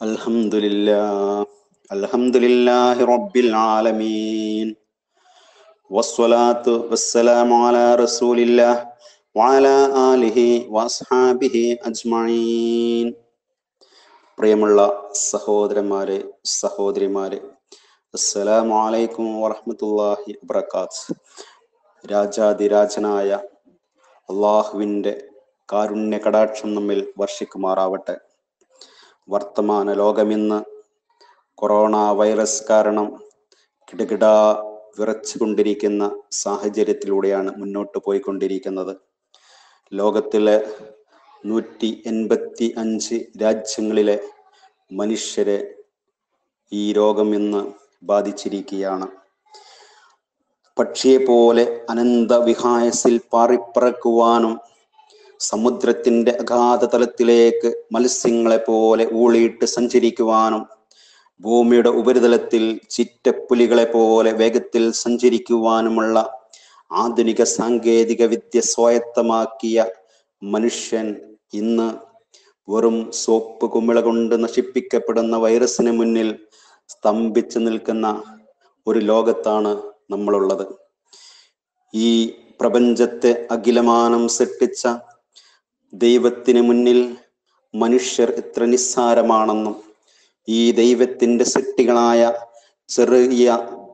الحمد لله الحمد لله رب العالمين والصلاة والسلام على رسول الله وعلى آله وأصحابه أجمعين പ്രിയമുള്ള സഹോദരന്മാരെ സഹോദരിമാരെ അസ്സലാമു അലൈക്കും വറഹ്മത്തുള്ളാഹി വബറകാത്ത് രാജാതിരാജനായ അള്ളാഹുവിൻ്റെ കാരുണ്യ കടാക്ഷം നമ്മിൽ വർഷിക്കുമാറാവട്ടെ വർത്തമാന ലോകമിന്ന് കൊറോണ വൈറസ് കാരണം കിടുകിടാ വിറച്ചുകൊണ്ടിരിക്കുന്ന സാഹചര്യത്തിലൂടെയാണ് മുന്നോട്ട് പോയിക്കൊണ്ടിരിക്കുന്നത് ലോകത്തിലെ നൂറ്റി എൺപത്തി അഞ്ച് രാജ്യങ്ങളിലെ മനുഷ്യരെ ഈ രോഗം ഇന്ന് ബാധിച്ചിരിക്കുകയാണ് പക്ഷിയെ പോലെ അനന്ത വിഹായസിൽ പാറിപ്പറക്കുവാനും സമുദ്രത്തിന്റെ അഗാധ തലത്തിലേക്ക് മത്സ്യങ്ങളെ പോലെ ഊളിയിട്ട് സഞ്ചരിക്കുവാനും ഭൂമിയുടെ ഉപരിതലത്തിൽ ചിറ്റപ്പുലികളെ പോലെ വേഗത്തിൽ സഞ്ചരിക്കുവാനുമുള്ള ആധുനിക സാങ്കേതിക വിദ്യ സ്വായത്തമാക്കിയ മനുഷ്യൻ ഇന്ന് വെറും സോപ്പ് കുമിള കൊണ്ട് നശിപ്പിക്കപ്പെടുന്ന വൈറസിന് മുന്നിൽ സ്തംഭിച്ചു നിൽക്കുന്ന ഒരു ലോകത്താണ് നമ്മളുള്ളത് ഈ പ്രപഞ്ചത്തെ അഖിലമാനം സൃഷ്ടിച്ച ദൈവത്തിന് മുന്നിൽ മനുഷ്യർ എത്ര നിസ്സാരമാണെന്നും ഈ ദൈവത്തിന്റെ സൃഷ്ടികളായ ചെറിയ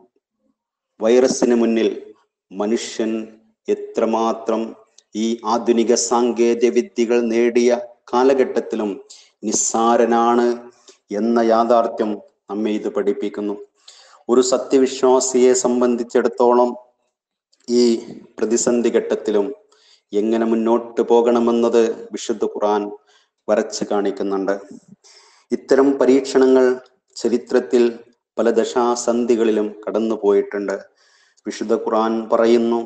വൈറസിന് മുന്നിൽ മനുഷ്യൻ എത്രമാത്രം ഈ ആധുനിക സാങ്കേതിക വിദ്യകൾ നേടിയ കാലഘട്ടത്തിലും നിസ്സാരനാണ് എന്ന യാഥാർത്ഥ്യം നമ്മെ ഇത് പഠിപ്പിക്കുന്നു ഒരു സത്യവിശ്വാസിയെ സംബന്ധിച്ചിടത്തോളം ഈ പ്രതിസന്ധി ഘട്ടത്തിലും എങ്ങനെ മുന്നോട്ട് പോകണമെന്നത് വിശുദ്ധ ഖുർആൻ വരച്ച് കാണിക്കുന്നുണ്ട് ഇത്തരം പരീക്ഷണങ്ങൾ ചരിത്രത്തിൽ പല ദശാസന്ധികളിലും കടന്നു പോയിട്ടുണ്ട് വിശുദ്ധ ഖുർആൻ പറയുന്നു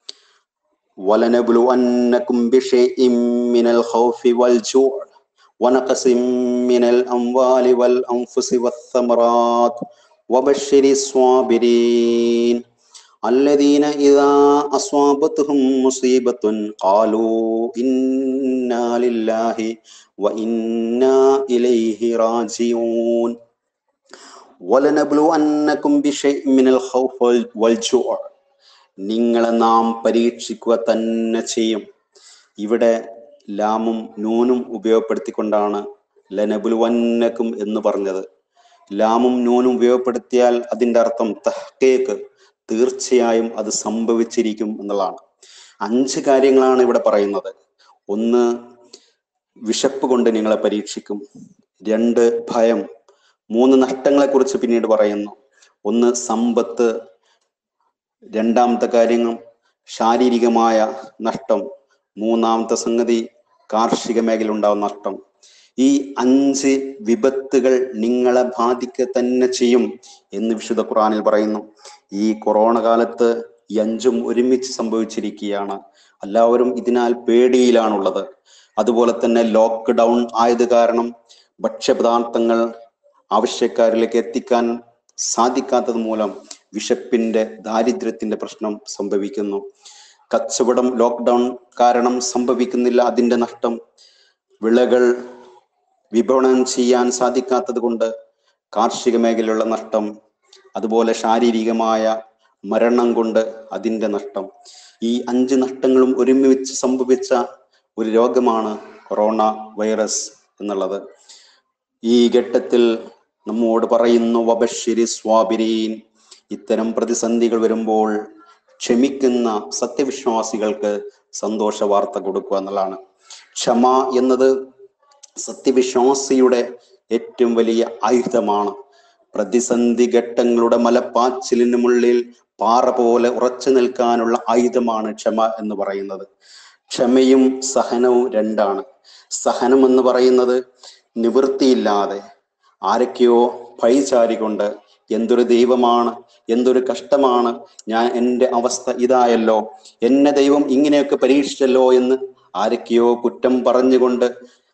ولنبلونكم بشيء من الخوف والجوع ونقص من الأموال والأنفس والثمرات وبشر الصابرين الذين إذا أصابتهم مصيبة قالوا إنا لله وإنا إليه راجعون ولنبلونكم بشيء من الخوف والجوع നിങ്ങളെ നാം പരീക്ഷിക്കുക തന്നെ ചെയ്യും ഇവിടെ ലാമും നൂനും ഉപയോഗപ്പെടുത്തിക്കൊണ്ടാണ് ലനബുലുവന്നക്കും എന്ന് പറഞ്ഞത് ലാമും നൂനും ഉപയോഗപ്പെടുത്തിയാൽ അതിൻ്റെ അർത്ഥം തഹ്കേക്ക് തീർച്ചയായും അത് സംഭവിച്ചിരിക്കും എന്നുള്ളതാണ് അഞ്ച് കാര്യങ്ങളാണ് ഇവിടെ പറയുന്നത് ഒന്ന് വിശപ്പ് കൊണ്ട് നിങ്ങളെ പരീക്ഷിക്കും രണ്ട് ഭയം മൂന്ന് നഷ്ടങ്ങളെ കുറിച്ച് പിന്നീട് പറയുന്നു ഒന്ന് സമ്പത്ത് രണ്ടാമത്തെ കാര്യങ്ങൾ ശാരീരികമായ നഷ്ടം മൂന്നാമത്തെ സംഗതി കാർഷിക മേഖല ഉണ്ടാവുന്ന നഷ്ടം ഈ അഞ്ച് വിപത്തുകൾ നിങ്ങളെ ബാധിക്കുക തന്നെ ചെയ്യും എന്ന് വിശുദ്ധ ഖുറാനിൽ പറയുന്നു ഈ കൊറോണ കാലത്ത് ഈ അഞ്ചും ഒരുമിച്ച് സംഭവിച്ചിരിക്കുകയാണ് എല്ലാവരും ഇതിനാൽ പേടിയിലാണുള്ളത് അതുപോലെ തന്നെ ലോക്ക് ഡൗൺ ആയത് കാരണം ഭക്ഷ്യപദാർത്ഥങ്ങൾ ആവശ്യക്കാരിലേക്ക് എത്തിക്കാൻ സാധിക്കാത്തത് മൂലം വിശപ്പിന്റെ ദാരിദ്ര്യത്തിന്റെ പ്രശ്നം സംഭവിക്കുന്നു കച്ചവടം ലോക്ക്ഡൗൺ കാരണം സംഭവിക്കുന്നില്ല അതിന്റെ നഷ്ടം വിളകൾ വിപണനം ചെയ്യാൻ സാധിക്കാത്തത് കൊണ്ട് കാർഷിക മേഖലയിലുള്ള നഷ്ടം അതുപോലെ ശാരീരികമായ മരണം കൊണ്ട് അതിന്റെ നഷ്ടം ഈ അഞ്ച് നഷ്ടങ്ങളും ഒരുമിച്ച് സംഭവിച്ച ഒരു രോഗമാണ് കൊറോണ വൈറസ് എന്നുള്ളത് ഈ ഘട്ടത്തിൽ നമ്മോട് പറയുന്നു വബഷിരി സ്വാബിരീൻ ഇത്തരം പ്രതിസന്ധികൾ വരുമ്പോൾ ക്ഷമിക്കുന്ന സത്യവിശ്വാസികൾക്ക് സന്തോഷ വാർത്ത കൊടുക്കുക എന്നുള്ളതാണ് ക്ഷമ എന്നത് സത്യവിശ്വാസിയുടെ ഏറ്റവും വലിയ ആയുധമാണ് പ്രതിസന്ധി ഘട്ടങ്ങളുടെ മലപ്പാച്ചിലിനുമുള്ളിൽ പാറ പോലെ ഉറച്ചു നിൽക്കാനുള്ള ആയുധമാണ് ക്ഷമ എന്ന് പറയുന്നത് ക്ഷമയും സഹനവും രണ്ടാണ് സഹനം എന്ന് പറയുന്നത് നിവൃത്തിയില്ലാതെ ആരൊക്കെയോ പഴിചാരികൊണ്ട് എന്തൊരു ദൈവമാണ് എന്തൊരു കഷ്ടമാണ് ഞാൻ എൻ്റെ അവസ്ഥ ഇതായല്ലോ എന്നെ ദൈവം ഇങ്ങനെയൊക്കെ പരീക്ഷിച്ചല്ലോ എന്ന് ആരൊക്കെയോ കുറ്റം പറഞ്ഞുകൊണ്ട്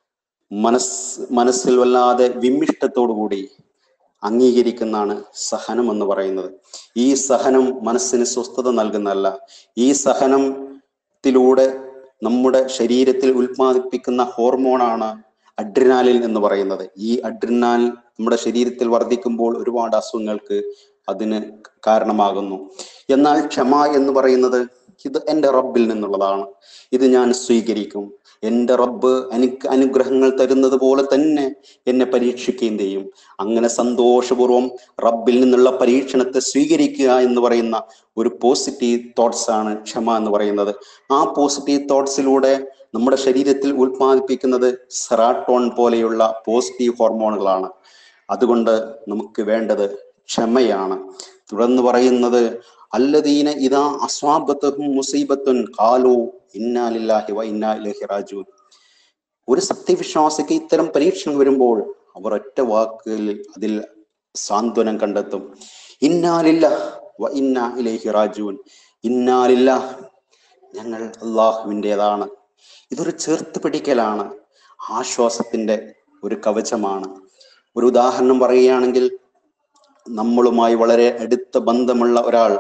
മനസ് മനസ്സിൽ വല്ലാതെ വിമിഷ്ടത്തോടു കൂടി അംഗീകരിക്കുന്നതാണ് സഹനം എന്ന് പറയുന്നത് ഈ സഹനം മനസ്സിന് സ്വസ്ഥത നൽകുന്നതല്ല ഈ സഹനത്തിലൂടെ നമ്മുടെ ശരീരത്തിൽ ഉൽപ്പാദിപ്പിക്കുന്ന ഹോർമോണാണ് അഡ്രിനാലിൻ എന്ന് പറയുന്നത് ഈ അഡ്രിനാൽ നമ്മുടെ ശരീരത്തിൽ വർദ്ധിക്കുമ്പോൾ ഒരുപാട് അസുഖങ്ങൾക്ക് അതിന് കാരണമാകുന്നു എന്നാൽ ക്ഷമ എന്ന് പറയുന്നത് ഇത് എൻ്റെ റബ്ബിൽ നിന്നുള്ളതാണ് ഇത് ഞാൻ സ്വീകരിക്കും എൻ്റെ റബ്ബ് എനിക്ക് അനുഗ്രഹങ്ങൾ തരുന്നത് പോലെ തന്നെ എന്നെ പരീക്ഷിക്കുകയും ചെയ്യും അങ്ങനെ സന്തോഷപൂർവ്വം റബ്ബിൽ നിന്നുള്ള പരീക്ഷണത്തെ സ്വീകരിക്കുക എന്ന് പറയുന്ന ഒരു പോസിറ്റീവ് തോട്ട്സ് ആണ് ക്ഷമ എന്ന് പറയുന്നത് ആ പോസിറ്റീവ് തോട്ട്സിലൂടെ നമ്മുടെ ശരീരത്തിൽ ഉൽപ്പാദിപ്പിക്കുന്നത് സെറാട്ടോൺ പോലെയുള്ള പോസിറ്റീവ് ഹോർമോണുകളാണ് അതുകൊണ്ട് നമുക്ക് വേണ്ടത് ക്ഷമയാണ് തുടർന്ന് പറയുന്നത് അല്ലദീന ഇതാ അസ്വാബത്തും മുസീബത്തുൻ കാലു ഇന്നാലില്ലാഹി വ ഇന്നാ ഇലൈഹി റാജിഊൻ ഒരു സത്യവിശ്വാസിക്ക് ഇത്തരം പരീക്ഷണം വരുമ്പോൾ അവർ ഒറ്റ വാക്കിൽ അതിൽ സാന്ത്വനം കണ്ടെത്തും ഇന്നാലില്ല വ ഇന്നാ ഇലൈഹി റാജിഊൻ ഇന്നാലില്ല ഞങ്ങൾ അള്ളാഹുവിൻ്റെതാണ് ഇതൊരു ചേർത്ത് പിടിക്കലാണ് ആശ്വാസത്തിന്റെ ഒരു കവചമാണ് ഒരു ഉദാഹരണം പറയുകയാണെങ്കിൽ നമ്മളുമായി വളരെ അടുത്ത ബന്ധമുള്ള ഒരാൾ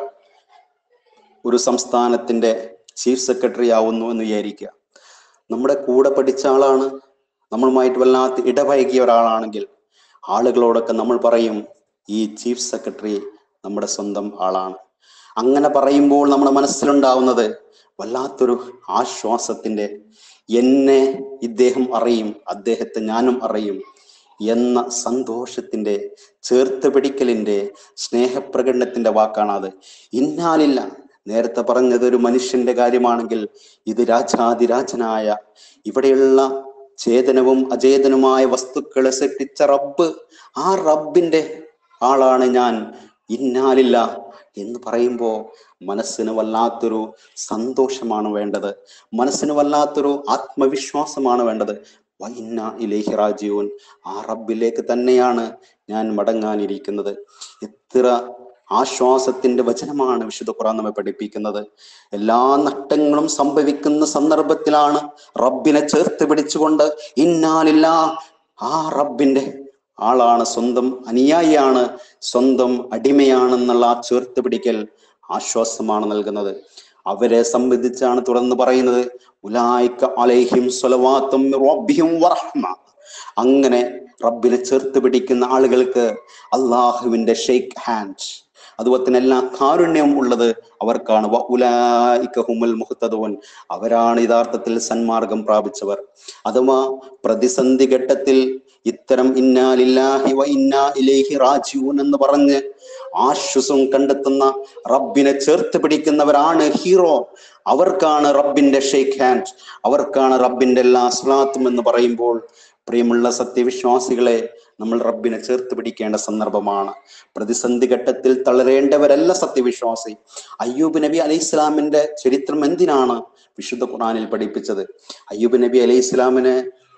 ഒരു സംസ്ഥാനത്തിന്റെ ചീഫ് സെക്രട്ടറി ആവുന്നു എന്ന് വിചാരിക്കുക നമ്മുടെ കൂടെ പഠിച്ച ആളാണ് നമ്മളുമായിട്ട് വല്ലാത്ത ഇടപഴകിയ ഒരാളാണെങ്കിൽ ആളുകളോടൊക്കെ നമ്മൾ പറയും ഈ ചീഫ് സെക്രട്ടറി നമ്മുടെ സ്വന്തം ആളാണ് അങ്ങനെ പറയുമ്പോൾ നമ്മുടെ മനസ്സിലുണ്ടാവുന്നത് വല്ലാത്തൊരു ആശ്വാസത്തിന്റെ എന്നെ ഇദ്ദേഹം അറിയും അദ്ദേഹത്തെ ഞാനും അറിയും എന്ന സന്തോഷത്തിന്റെ ചേർത്ത് പിടിക്കലിന്റെ സ്നേഹപ്രകടനത്തിന്റെ വാക്കാണ് അത് ഇന്നാലില്ല നേരത്തെ പറഞ്ഞത് ഒരു മനുഷ്യന്റെ കാര്യമാണെങ്കിൽ ഇത് രാജാതിരാജനായ ഇവിടെയുള്ള ചേതനവും അചേതനവുമായ വസ്തുക്കളെ സൃഷ്ടിച്ച റബ്ബ് ആ റബ്ബിന്റെ ആളാണ് ഞാൻ ഇന്നാലില്ല എന്ന് പറയുമ്പോൾ മനസ്സിന് വല്ലാത്തൊരു സന്തോഷമാണ് വേണ്ടത് മനസ്സിന് വല്ലാത്തൊരു ആത്മവിശ്വാസമാണ് വേണ്ടത് വൈന്ന ഇലേഹി റാജീവൻ ആ റബ്ബിലേക്ക് തന്നെയാണ് ഞാൻ മടങ്ങാനിരിക്കുന്നത് എത്ര ആശ്വാസത്തിന്റെ വചനമാണ് വിശുദ്ധ ഖുറാൻ നമ്മെ പഠിപ്പിക്കുന്നത് എല്ലാ നഷ്ടങ്ങളും സംഭവിക്കുന്ന സന്ദർഭത്തിലാണ് റബ്ബിനെ ചേർത്ത് പിടിച്ചുകൊണ്ട് ഇന്നാലില്ല ആ റബ്ബിന്റെ ആളാണ് സ്വന്തം അനുയായിയാണ് സ്വന്തം അടിമയാണെന്നുള്ള ആ ചേർത്ത് പിടിക്കൽ ആശ്വാസമാണ് നൽകുന്നത് അവരെ സംബന്ധിച്ചാണ് തുടർന്ന് പറയുന്നത് ഉലായിക്ക അലൈഹിം സ്വലവാത്തും റബ്ബിഹിം വറഹ്മ അങ്ങനെ റബ്ബിനെ ചേർത്ത് പിടിക്കുന്ന ആളുകൾക്ക് അള്ളാഹുവിന്റെ ഷെയ്ക്ക് ഹാൻഡ് അതുപോലെ തന്നെ എല്ലാ കാരുണ്യവും ഉള്ളത് അവർക്കാണ് വ ഉലായിക ഹുമുൽ മുഹ്തദൂൻ അവരാണ് യഥാർത്ഥത്തിൽ സന്മാർഗം പ്രാപിച്ചവർ അഥവാ പ്രതിസന്ധി ഘട്ടത്തിൽ ഇത്തരം ഇന്നാലില്ലാഹി വ ഇന്നാ ഇലൈഹി റാജിഊൻ എന്ന് പറഞ്ഞ് ആശ്വാസം കണ്ടെത്തുന്ന റബ്ബിനെ ചേർത്ത് പിടിക്കുന്നവരാണ് ഹീറോ അവർക്കാണ് റബ്ബിന്റെ ഷെയ്ക്ക് ഹാൻഡ് അവർക്കാണ് റബ്ബിന്റെ എല്ലാ അസ്ലാത്തും എന്ന് പറയുമ്പോൾ പ്രിയമുള്ള സത്യവിശ്വാസികളെ നമ്മൾ റബ്ബിനെ ചേർത്ത് പിടിക്കേണ്ട സന്ദർഭമാണ് പ്രതിസന്ധി ഘട്ടത്തിൽ തളരേണ്ടവരല്ല സത്യവിശ്വാസി അയ്യൂബ് നബി അലൈഹി ഇസ്ലാമിന്റെ ചരിത്രം എന്തിനാണ് വിശുദ്ധ ഖുറാനിൽ പഠിപ്പിച്ചത് അയ്യൂബ് നബി അലൈഹി ഇസ്ലാമിനെ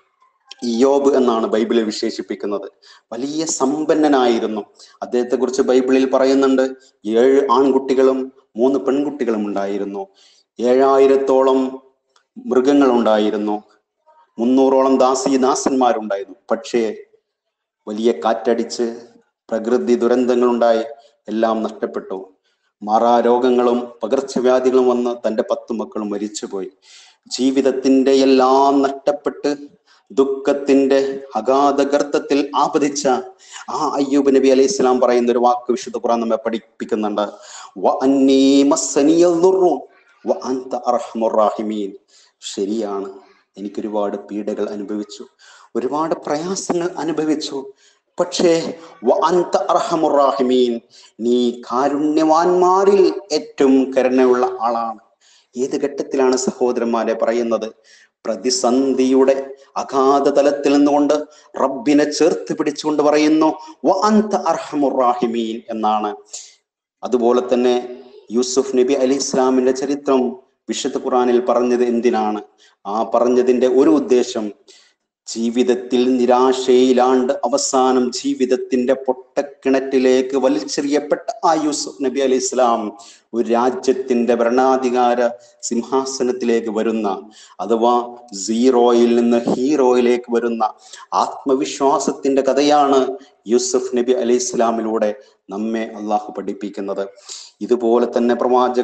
ഇയോബ് എന്നാണ് ബൈബിളിൽ വിശേഷിപ്പിക്കുന്നത് വലിയ സമ്പന്നനായിരുന്നു അദ്ദേഹത്തെ കുറിച്ച് ബൈബിളിൽ പറയുന്നുണ്ട് ഏഴ് ആൺകുട്ടികളും മൂന്ന് പെൺകുട്ടികളും ഉണ്ടായിരുന്നു ഏഴായിരത്തോളം മൃഗങ്ങൾ ഉണ്ടായിരുന്നു മുന്നൂറോളം ദാസി ദാസന്മാരുണ്ടായിരുന്നു പക്ഷേ വലിയ കാറ്റടിച്ച് പ്രകൃതി ദുരന്തങ്ങളുണ്ടായി എല്ലാം നഷ്ടപ്പെട്ടു മാറാരോഗങ്ങളും പകർച്ചവ്യാധികളും വന്ന് തൻ്റെ പത്തു മക്കളും മരിച്ചുപോയി ജീവിതത്തിന്റെ എല്ലാം നഷ്ടപ്പെട്ട് ദുഃഖത്തിന്റെ അഗാധ ഗർത്തത്തിൽ ആപതിച്ച ആ അയ്യൂബ് നബി അലൈഹി ഇസ്ലാം പറയുന്ന ഒരു വാക്ക് വിശുദ്ധ ഖുറാൻ നമ്മെ പഠിപ്പിക്കുന്നുണ്ട് വ അന്നീ മസ്സനിയൽ ദുർറു വ അൻത അർഹമുർ റാഹിമീൻ ശരിയാണ് എനിക്ക് ഒരുപാട് പീഡകൾ അനുഭവിച്ചു ഒരുപാട് പ്രയാസങ്ങൾ അനുഭവിച്ചു പക്ഷേ വ അൻത അർഹമുർ റാഹിമീൻ നീ കാരുണ്യവാന്മാരിൽ ഏറ്റവും കരുണയുള്ള ആളാണ് ഏത് ഘട്ടത്തിലാണ് സഹോദരന്മാരെ പറയുന്നത് പ്രതിസന്ധിയുടെ അഗാധ തലത്തിൽ നിന്നുകൊണ്ട് റബ്ബിനെ ചേർത്ത് പിടിച്ചുകൊണ്ട് പറയുന്നു വ അൻത അർഹമുർ റാഹിമീൻ എന്നാണ് അതുപോലെ തന്നെ യൂസുഫ് നബി അലി ഇസ്ലാമിന്റെ ചരിത്രം വിശുദ്ധ ഖുറാനിൽ പറഞ്ഞത് എന്തിനാണ് ആ പറഞ്ഞതിന്റെ ഒരു ഉദ്ദേശം ജീവിതത്തിൽ നിരാശയിലാണ്ട് അവസാനം ജീവിതത്തിന്റെ പൊട്ടക്കിണറ്റിലേക്ക് വലിച്ചെറിയപ്പെട്ട ആ യൂസുഫ് നബി അലി ഇസ്ലാം ഒരു രാജ്യത്തിന്റെ ഭരണാധികാര സിംഹാസനത്തിലേക്ക് വരുന്ന അഥവാ സീറോയിൽ നിന്ന് ഹീറോയിലേക്ക് വരുന്ന ആത്മവിശ്വാസത്തിന്റെ കഥയാണ് യൂസുഫ് നബി അലി ഇസ്ലാമിലൂടെ നമ്മെ അള്ളാഹു പഠിപ്പിക്കുന്നത് ഇതുപോലെ തന്നെ പ്രവാചകൻ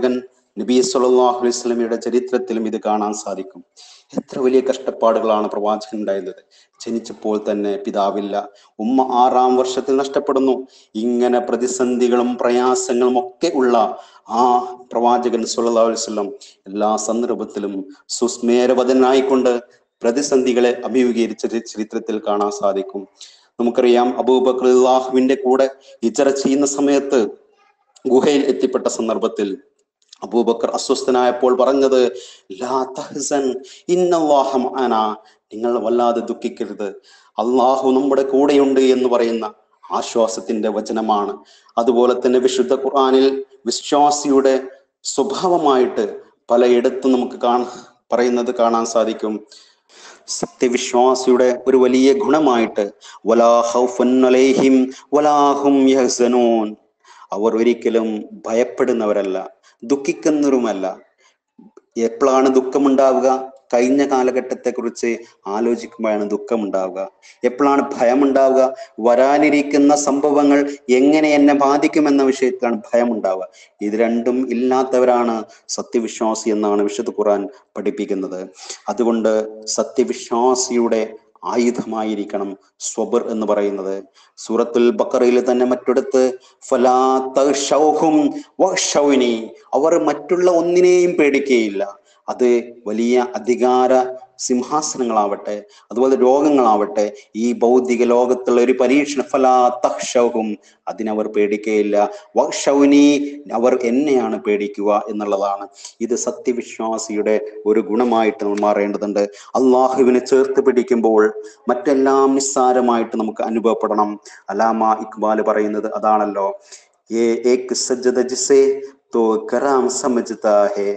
നബി സല്ലല്ലാഹു അലൈഹി വസല്ലമയുടെ ചരിത്രത്തിലും ഇത് കാണാൻ സാധിക്കും എത്ര വലിയ കഷ്ടപ്പാടുകളാണ് പ്രവാചകൻ ഉണ്ടായിരുന്നത് ജനിച്ചപ്പോൾ തന്നെ പിതാവില്ല ഉമ്മ ആറാം വർഷത്തിൽ നഷ്ടപ്പെടുന്നു ഇങ്ങനെ പ്രതിസന്ധികളും പ്രയാസങ്ങളും ഒക്കെ ഉള്ള ആ പ്രവാചകൻ സല്ലല്ലാഹു അലൈഹി വസല്ലം എല്ലാ സന്ദർഭത്തിലും സുസ്മേരവതനായിക്കൊണ്ട് പ്രതിസന്ധികളെ അഭിമുഖീകരിച്ച ചരി- ചരിത്രത്തിൽ കാണാൻ സാധിക്കും നമുക്കറിയാം അബൂബക്കർ അള്ളാഹുവിന്റെ കൂടെ ഇച്ചറ ചെയ്യുന്ന സമയത്ത് ഗുഹയിൽ എത്തിപ്പെട്ട സന്ദർഭത്തിൽ അബൂബക്കർ അസ്വസ്ഥനായപ്പോൾ പറഞ്ഞത് ലാ തഹ്സൻ ഇന്നല്ലാഹ മഅനാ നിങ്ങൾ വല്ലാതെ ദുഃഖിക്കരുത് അള്ളാഹു നമ്മുടെ കൂടെയുണ്ട് എന്ന് പറയുന്ന ആശ്വാസത്തിന്റെ വചനമാണ് അതുപോലെ തന്നെ വിശുദ്ധ ഖുർആനിൽ വിശ്വാസിയുടെ സ്വഭാവമായിട്ട് പലയിടത്തും നമുക്ക് കാണ പറയുന്നത് കാണാൻ സാധിക്കും സത്യവിശ്വാസിയുടെ ഒരു വലിയ ഗുണമായിട്ട് വലാ ഖൗഫുൻ അലൈഹിം വലാ ഹും യഹ്സനൂൻ അവർ ഒരിക്കലും ഭയപ്പെടുന്നവരല്ല ദുഃഖിക്കുന്നവരുമല്ല എപ്പോഴാണ് ദുഃഖമുണ്ടാവുക കഴിഞ്ഞ കാലഘട്ടത്തെ കുറിച്ച് ആലോചിക്കുമ്പോഴാണ് ദുഃഖമുണ്ടാവുക എപ്പോഴാണ് ഭയമുണ്ടാവുക വരാനിരിക്കുന്ന സംഭവങ്ങൾ എങ്ങനെ എന്നെ ബാധിക്കുമെന്ന വിഷയത്തിലാണ് ഭയമുണ്ടാവുക ഇത് രണ്ടും ഇല്ലാത്തവരാണ് സത്യവിശ്വാസി എന്നാണ് വിശുദ്ധ ഖുർആൻ പഠിപ്പിക്കുന്നത് അതുകൊണ്ട് സത്യവിശ്വാസിയുടെ ആയുധമായിരിക്കണം സ്വബർ എന്ന് പറയുന്നത് സൂറത്തുൽ ബക്കറയിൽ തന്നെ മറ്റൊടുത്ത് ഫലാ തഗ്ഷൗഹും വഗ്ഷൗനി. അവർ മറ്റുള്ള ഒന്നിനെയും പേടിക്കുകയില്ല അത് വലിയ അധികാര സിംഹാസനങ്ങളാവട്ടെ അതുപോലെ രോഗങ്ങളാവട്ടെ ഈ ഭൗതിക ലോകത്തുള്ള ഒരു പരീക്ഷണ ഫലാ തഹ്ഷൗഹും അതിനവർ പേടിക്കുകയില്ല വക്ഷൗനി അവർ എന്നെയാണ് പേടിക്കുക എന്നുള്ളതാണ് ഇത് സത്യവിശ്വാസിയുടെ ഒരു ഗുണമായിട്ട് നമ്മൾ മാറേണ്ടതുണ്ട് അള്ളാഹുവിനെ ചേർത്ത് പിടിക്കുമ്പോൾ മറ്റെല്ലാം നിസ്സാരമായിട്ട് നമുക്ക് അനുഭവപ്പെടണം അലാമ ഇക്ബാൽ പറയുന്നത് അതാണല്ലോ ഏ ഏക് സജ്ജദ ജിസേ തോ കറാം സമജ്താ ഹേ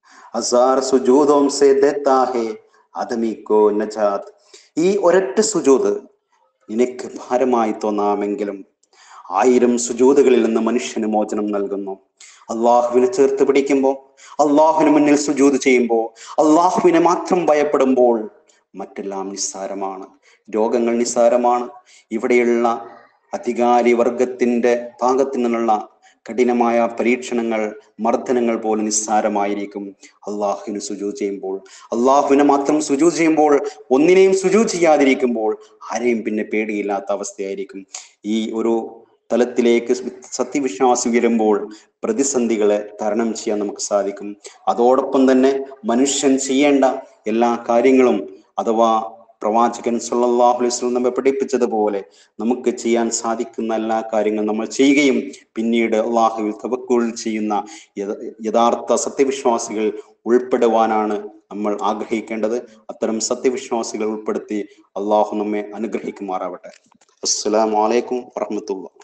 ഹസാർ സുജൂദോം സേ ദേത്താ ഹേ ആദമി കോ നജാത്ത് ഈ ഒരൊറ്റ സുജൂദ് നിനക്ക് ഭാരമായി തോന്നാമെങ്കിലും ആയിരം സുജൂദുകളിൽ നിന്ന് മനുഷ്യന് മോചനം നൽകുന്നു അള്ളാഹുവിനെ ചേർത്ത് പിടിക്കുമ്പോൾ അള്ളാഹുവിന് മുന്നിൽ സുജൂദ് ചെയ്യുമ്പോൾ അള്ളാഹുവിനെ മാത്രം ഭയപ്പെടുമ്പോൾ മറ്റെല്ലാം നിസ്സാരമാണ് രോഗങ്ങൾ നിസ്സാരമാണ് ഇവിടെയുള്ള അധികാരി വർഗത്തിന്റെ ഭാഗത്തു നിന്നുള്ള കഠിനമായ പരീക്ഷണങ്ങൾ മർദ്ദനങ്ങൾ പോലും നിസ്സാരമായിരിക്കും അള്ളാഹുവിന് സുജൂ ചെയ്യുമ്പോൾ അള്ളാഹുവിനെ മാത്രം സുജൂ ചെയ്യുമ്പോൾ ഒന്നിനെയും സുജൂ ചെയ്യാതിരിക്കുമ്പോൾ ആരെയും പിന്നെ പേടിയില്ലാത്ത അവസ്ഥയായിരിക്കും ഈ ഒരു തലത്തിലേക്ക് സത്യവിശ്വാസി ഉയരുമ്പോൾ പ്രതിസന്ധികളെ തരണം ചെയ്യാൻ നമുക്ക് സാധിക്കും അതോടൊപ്പം തന്നെ മനുഷ്യൻ ചെയ്യേണ്ട എല്ലാ കാര്യങ്ങളും അഥവാ പ്രവാചകൻ സല്ലല്ലാഹു അലൈഹി വസല്ലം നമ്മെ പഠിപ്പിച്ചതുപോലെ നമുക്ക് ചെയ്യാൻ സാധിക്കുന്ന എല്ലാ കാര്യങ്ങളും നമ്മൾ ചെയ്യുകയും പിന്നീട് അള്ളാഹുവിൽ തവക്കുൽ ചെയ്യുന്ന യഥ- യഥാർത്ഥ സത്യവിശ്വാസികൾ ഉൾപ്പെടുവാനാണ് നമ്മൾ ആഗ്രഹിക്കേണ്ടത് അത്തരം സത്യവിശ്വാസികൾ ഉൾപ്പെടുത്തി അള്ളാഹു നമ്മെ അനുഗ്രഹിക്കുമാറാവട്ടെ അസ്സലാമു അലൈക്കും വറഹ്മത്തുള്ളാഹി